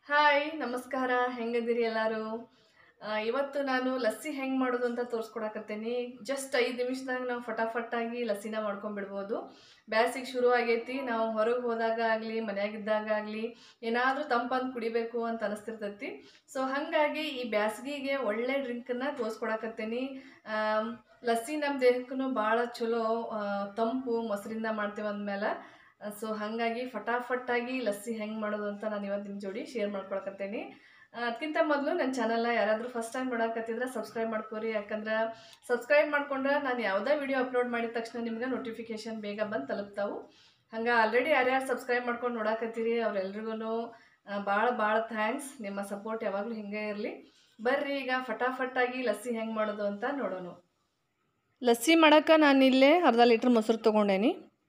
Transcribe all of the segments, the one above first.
hi ನಮಸ್ಕಾರ ಹೆಂಗದಿರಿ ಎಲ್ಲರೂ ಆ, ಇವತ್ತು ನಾನು ಲಸ್ಸಿ ಹೆಂಗೆ ಮಾಡೋದು ಅಂತ ತೋರಿಸ್ಕೊಡಕತ್ತೇನಿ ಜಸ್ಟ್ ಐದು ನಿಮಿಷದಾಗ ನಾವು ಫಟಾಫಟ್ಟಾಗಿ ಲಸ್ಸಿನ ಮಾಡ್ಕೊಂಡ್ಬಿಡ್ಬೋದು ಬ್ಯಾಸಿಗೆ ಶುರು ಆಗೈತಿ ನಾವು ಹೊರಗೆ ಹೋದಾಗ ಆಗಲಿ ಮನ್ಯಾಗಿದ್ದಾಗ ಆಗಲಿ ಏನಾದರೂ ತಂಪಂದು ಕುಡಿಬೇಕು ಅಂತ ಅನಿಸ್ತಿರ್ತೈತಿ ಸೊ ಹಾಗಾಗಿ ಈ ಬ್ಯಾಸ್ಗಿಗೆ ಒಳ್ಳೆ ಡ್ರಿಂಕನ್ನು ತೋರಿಸ್ಕೊಡಕತ್ತೇನಿ ಆಮ್, ಲಸ್ಸಿ ನಮ್ಮ ದೇಹಕ್ಕೂ ಭಾಳ ಚಲೋ ಆ, ತಂಪು ಮೊಸರಿಂದ ಮಾಡ್ತೇವೆ ಅಂದಮೇಲೆ ಸೊ ಹಾಗಾಗಿ ಫಟಾಫಟ್ಟಾಗಿ ಲಸ್ಸಿ ಹೆಂಗೆ ಮಾಡೋದು ಅಂತ ನಾನು ಇವತ್ತು ನಿಮ್ಮ ಜೋಡಿ ಶೇರ್ ಮಾಡ್ಕೊಳಕತ್ತೇನಿ ಅದಕ್ಕಿಂತ ಮೊದಲು ನನ್ನ ಚಾನಲ್ನ ಯಾರಾದರೂ ಫಸ್ಟ್ ಟೈಮ್ ನೋಡಕತ್ತಿದ್ರೆ ಸಬ್ಸ್ಕ್ರೈಬ್ ಮಾಡ್ಕೊರಿ ಯಾಕಂದ್ರೆ ಸಬ್ಸ್ಕ್ರೈಬ್ ಮಾಡ್ಕೊಂಡ್ರೆ ನಾನು ಯಾವುದೇ ವಿಡಿಯೋ ಅಪ್ಲೋಡ್ ಮಾಡಿದ ತಕ್ಷಣ ನಿಮ್ಗೆ ನೋಟಿಫಿಕೇಶನ್ ಬೇಗ ಬಂದು ತಲುಪ್ತಾವು ಹಂಗೆ ಆಲ್ರೆಡಿ ಯಾರ್ಯಾರು ಸಬ್ಸ್ಕ್ರೈಬ್ ಮಾಡ್ಕೊಂಡು ನೋಡಕತ್ತೀರಿ ಅವ್ರೆಲ್ರಿಗೂ ಭಾಳ ಭಾಳ ಥ್ಯಾಂಕ್ಸ್ ನಿಮ್ಮ ಸಪೋರ್ಟ್ ಯಾವಾಗಲೂ ಹಿಂಗೆ ಇರಲಿ ಬರ್ರಿ ಈಗ ಫಟಾಫಟ್ಟಾಗಿ ಲಸ್ಸಿ ಹೆಂಗೆ ಮಾಡೋದು ಅಂತ ನೋಡೋಣ ಲಸ್ಸಿ ಮಾಡೋಕೆ ನಾನಿಲ್ಲೇ ಅರ್ಧ ಲೀಟ್ರ್ ಮೊಸರು ತೊಗೊಂಡೇನಿ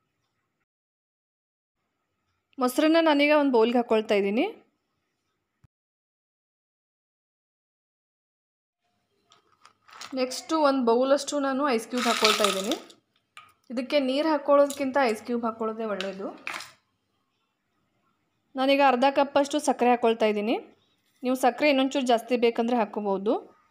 ಮೊಸರನ್ನ ನಾನೀಗ ಒಂದು ಬೌಲ್ಗೆ ಹಾಕ್ಕೊಳ್ತಾ ಇದ್ದೀನಿ ನೆಕ್ಸ್ಟು ಒಂದು ಬೌಲಷ್ಟು ನಾನು ಐಸ್ ಕ್ಯೂಬ್ ಹಾಕ್ಕೊಳ್ತಾ ಇದ್ದೀನಿ ಇದಕ್ಕೆ ನೀರು ಹಾಕ್ಕೊಳ್ಳೋದಕ್ಕಿಂತ ಐಸ್ ಕ್ಯೂಬ್ ಹಾಕ್ಕೊಳ್ಳೋದೇ ಒಳ್ಳೆಯದು ನಾನೀಗ ಅರ್ಧ ಕಪ್ಪಷ್ಟು ಸಕ್ಕರೆ ಹಾಕ್ಕೊಳ್ತಾ ಇದ್ದೀನಿ ನೀವು ಸಕ್ಕರೆ ಇನ್ನೊಂಚೂರು ಜಾಸ್ತಿ ಬೇಕಂದರೆ ಹಾಕ್ಕೋಬೋದು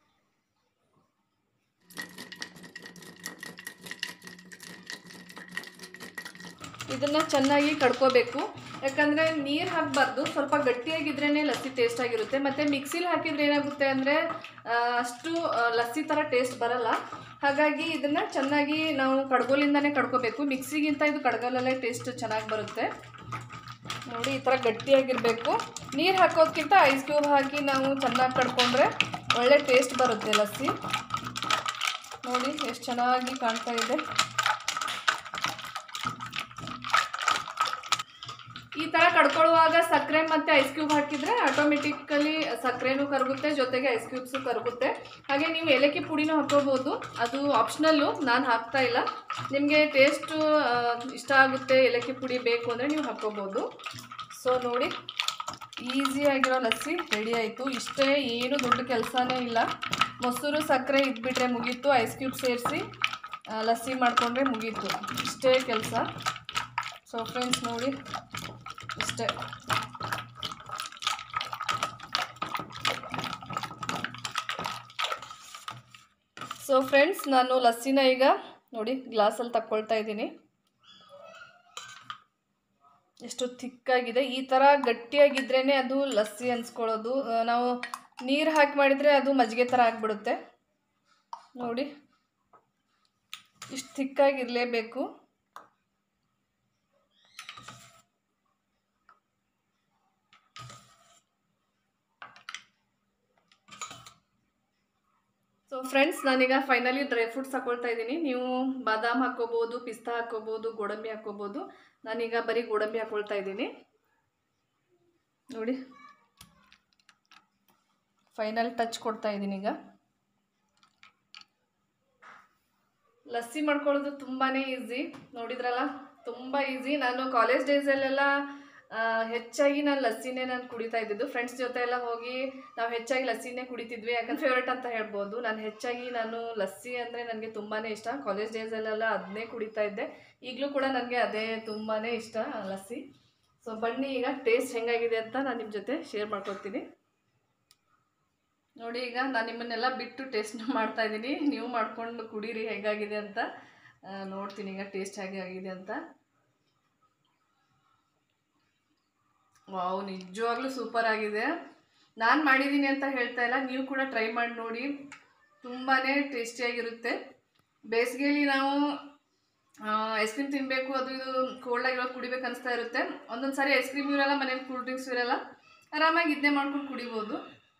ಇದನ್ನು ಚೆನ್ನಾಗಿ ಕಡ್ಕೋಬೇಕು ಯಾಕಂದರೆ ನೀರು ಹಾಕಬಾರ್ದು ಸ್ವಲ್ಪ ಗಟ್ಟಿಯಾಗಿದ್ರೇ ಲಸ್ಸಿ ಟೇಸ್ಟ್ ಆಗಿರುತ್ತೆ ಮತ್ತು ಮಿಕ್ಸಿಲಿ ಹಾಕಿದ್ರೆ ಏನಾಗುತ್ತೆ ಅಂದರೆ ಅಷ್ಟು ಆ, ಲಸ್ಸಿ ಥರ ಟೇಸ್ಟ್ ಬರಲ್ಲ ಹಾಗಾಗಿ ಇದನ್ನು ಚೆನ್ನಾಗಿ ನಾವು ಕಡ್ಗೋಲಿಂದನೇ ಕಡ್ಕೋಬೇಕು ಮಿಕ್ಸಿಗಿಂತ ಇದು ಕಡ್ಗೋಲಲ್ಲೇ ಟೇಸ್ಟ್ ಚೆನ್ನಾಗಿ ಬರುತ್ತೆ ನೋಡಿ ಈ ಥರ ಗಟ್ಟಿಯಾಗಿರಬೇಕು ನೀರು ಹಾಕೋದಕ್ಕಿಂತ ಐಸ್ ಕ್ಯೂಬ್ ಹಾಕಿ ನಾವು ಚೆನ್ನಾಗಿ ಕಡ್ಕೊಂಡ್ರೆ ಒಳ್ಳೆ ಟೇಸ್ಟ್ ಬರುತ್ತೆ ಲಸ್ಸಿ ನೋಡಿ ಎಷ್ಟು ಚೆನ್ನಾಗಿ ಕಾಣ್ತಾ ಇದೆ ಈ ಥರ ಕಡ್ಕೊಳ್ಳುವಾಗ ಸಕ್ಕರೆ ಮತ್ತು ಐಸ್ ಕ್ಯೂಬ್ ಹಾಕಿದರೆ ಆಟೋಮೆಟಿಕಲಿ ಸಕ್ಕರೆನೂ ಕರಗುತ್ತೆ ಜೊತೆಗೆ ಐಸ್ ಕ್ಯೂಬ್ಸು ಕರಗುತ್ತೆ ಹಾಗೆ ನೀವು ಏಲಕ್ಕಿ ಪುಡಿನೂ ಹಾಕೋಬೋದು ಅದು ಆಪ್ಷನಲ್ಲು ನಾನು ಹಾಕ್ತಾ ಇಲ್ಲ ನಿಮಗೆ ಟೇಸ್ಟು ಇಷ್ಟ ಆಗುತ್ತೆ ಏಲಕ್ಕಿ ಪುಡಿ ಬೇಕು ಅಂದರೆ ನೀವು ಹಾಕ್ಕೋಬೋದು ಸೊ ನೋಡಿ ಈಸಿಯಾಗಿರೋ ಲಸ್ಸಿ ರೆಡಿ ಆಯಿತು ಇಷ್ಟೇ ಏನು ದೊಡ್ಡ ಕೆಲಸನೇ ಇಲ್ಲ ಮೊಸರು ಸಕ್ಕರೆ ಇದ್ಬಿಟ್ರೆ ಮುಗೀತು ಐಸ್ ಕ್ಯೂಬ್ ಸೇರಿಸಿ ಲಸ್ಸಿ ಮಾಡಿಕೊಂಡ್ರೆ ಮುಗೀತು ಇಷ್ಟೇ ಕೆಲಸ ಸೊ ಫ್ರೆಂಡ್ಸ್ ನೋಡಿ ಇಷ್ಟೇ ಸೊ ಫ್ರೆಂಡ್ಸ್ ನಾನು ಲಸ್ಸಿನ ಈಗ ನೋಡಿ ಗ್ಲಾಸಲ್ಲಿ ತಕ್ಕೊಳ್ತಾ ಇದ್ದೀನಿ ಎಷ್ಟು ಥಿಕ್ಕಾಗಿದೆ ಈ ಥರ ಗಟ್ಟಿಯಾಗಿದ್ರೇ ಅದು ಲಸ್ಸಿ ಅನ್ಸ್ಕೊಳ್ಳೋದು ಆ, ನಾವು ನೀರು ಹಾಕಿ ಮಾಡಿದರೆ ಅದು ಮಜ್ಜಿಗೆ ಥರ ಆಗಿಬಿಡುತ್ತೆ ನೋಡಿ ಇಷ್ಟು ಥಿಕ್ಕಾಗಿರಲೇಬೇಕು ಸೊ ಫ್ರೆಂಡ್ಸ್ ನಾನೀಗ ಫೈನಲಿ ಡ್ರೈ ಫ್ರೂಟ್ಸ್ ಹಾಕೊಳ್ತಾ ಇದ್ದೀನಿ ನೀವು ಬಾದಾಮ್ ಹಾಕೋಬೋದು ಪಿಸ್ತಾ ಹಾಕೋಬೋದು ಗೋಡಂಬಿ ಹಾಕೋಬೋದು ನಾನೀಗ ಬರೀ ಗೋಡಂಬಿ ಹಾಕೊಳ್ತಾ ಇದ್ದೀನಿ ನೋಡಿ ಫೈನಲ್ ಟಚ್ ಕೊಡ್ತಾ ಇದ್ದೀನಿ ಈಗ ಲಸ್ಸಿ ಮಾಡ್ಕೊಳ್ಳೋದು ತುಂಬಾ ಈಸಿ ನೋಡಿದ್ರಲ್ಲ ತುಂಬ ಈಸಿ ನಾನು ಕಾಲೇಜ್ ಡೇಸಲ್ಲೆಲ್ಲ ಆ, ಹೆಚ್ಚಾಗಿ ನಾನು ಲಸ್ಸಿನೇ ನಾನು ಕುಡಿತಾ ಇದ್ದಿದ್ದು ಫ್ರೆಂಡ್ಸ್ ಜೊತೆ ಎಲ್ಲ ಹೋಗಿ ನಾವು ಹೆಚ್ಚಾಗಿ ಲಸ್ಸಿನೇ ಕುಡಿತಿದ್ವಿ ಯಾಕಂದ್ರೆ ಫೇವ್ರೇಟ್ ಅಂತ ಹೇಳ್ಬೋದು ನಾನು ಹೆಚ್ಚಾಗಿ ನಾನು ಲಸ್ಸಿ ಅಂದರೆ ನನಗೆ ತುಂಬಾ ಇಷ್ಟ ಕಾಲೇಜ್ ಡೇಸಲ್ಲೆಲ್ಲ ಅದನ್ನೇ ಕುಡಿತಾ ಇದ್ದೆ ಈಗಲೂ ಕೂಡ ನನಗೆ ಅದೇ ತುಂಬಾ ಇಷ್ಟ ಲಸ್ಸಿ ಸೊ ಬನ್ನಿ ಈಗ ಟೇಸ್ಟ್ ಹೆಂಗಾಗಿದೆ ಅಂತ ನಾನು ನಿಮ್ಮ ಜೊತೆ ಶೇರ್ ಮಾಡ್ಕೊತೀನಿ ನೋಡಿ ಈಗ ನಾನು ನಿಮ್ಮನ್ನೆಲ್ಲ ಬಿಟ್ಟು ಟೇಸ್ಟ್ ಮಾಡ್ತಾ ಇದ್ದೀನಿ ನೀವು ಮಾಡ್ಕೊಂಡು ಕುಡೀರಿ ಹೇಗಾಗಿದೆ ಅಂತ ಆ, ನೋಡ್ತೀನಿ ಈಗ ಟೇಸ್ಟ್ ಹೇಗೆ ಆಗಿದೆ ಅಂತ ವಾವ್ ನಿಜವಾಗ್ಲೂ ಸೂಪರ್ ಆಗಿದೆ ನಾನು ಮಾಡಿದ್ದೀನಿ ಅಂತ ಹೇಳ್ತಾ ಇಲ್ಲ ನೀವು ಕೂಡ ಟ್ರೈ ಮಾಡಿ ನೋಡಿ ತುಂಬಾ ಟೇಸ್ಟಿಯಾಗಿರುತ್ತೆ ಬೇಸಿಗೆಯಲ್ಲಿ ನಾವು ಐಸ್ ಕ್ರೀಮ್ ತಿನ್ನಬೇಕು ಅದು ಇದು ಕೋಲ್ಡ್ ಆಗಿರೋ ಕುಡಿಬೇಕು ಅನಿಸ್ತಾ ಇರುತ್ತೆ ಒಂದೊಂದು ಸಾರಿ ಐಸ್ ಕ್ರೀಮ್ ಇರಲ್ಲ ಮನೇಲಿ ಕೂಲ್ ಡ್ರಿಂಕ್ಸ್ ಇರಲ್ಲ ಆರಾಮಾಗಿ ಇದನ್ನೇ ಮಾಡ್ಕೊಂಡು ಕುಡಿಬೋದು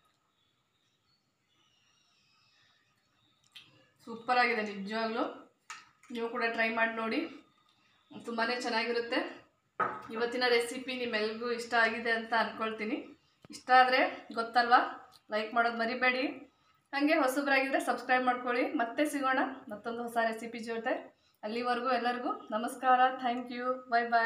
ಸೂಪರ್ ಆಗಿದೆ ನಿಜವಾಗ್ಲೂ ನೀವು ಕೂಡ ಟ್ರೈ ಮಾಡಿ ನೋಡಿ ತುಂಬಾ ಚೆನ್ನಾಗಿರುತ್ತೆ ಇವತ್ತಿನ ರೆಸಿಪಿ ನಿಮ್ಮೆಲ್ರಿಗೂ ಇಷ್ಟ ಆಗಿದೆ ಅಂತ ಅಂದ್ಕೊಳ್ತೀನಿ ಇಷ್ಟ ಆದರೆ ಗೊತ್ತಲ್ವಾ ಲೈಕ್ ಮಾಡೋದು ಮರಿಬೇಡಿ ಹಾಗೆ ಹೊಸಬ್ರಾಗಿದ್ದರೆ ಸಬ್ಸ್ಕ್ರೈಬ್ ಮಾಡ್ಕೊಳ್ಳಿ ಮತ್ತೆ ಸಿಗೋಣ ಮತ್ತೊಂದು ಹೊಸ ರೆಸಿಪಿ ಜೊತೆ ಅಲ್ಲಿವರೆಗೂ ಎಲ್ಲರಿಗೂ ನಮಸ್ಕಾರ ಥ್ಯಾಂಕ್ ಯು ಬಾಯ್ ಬಾಯ್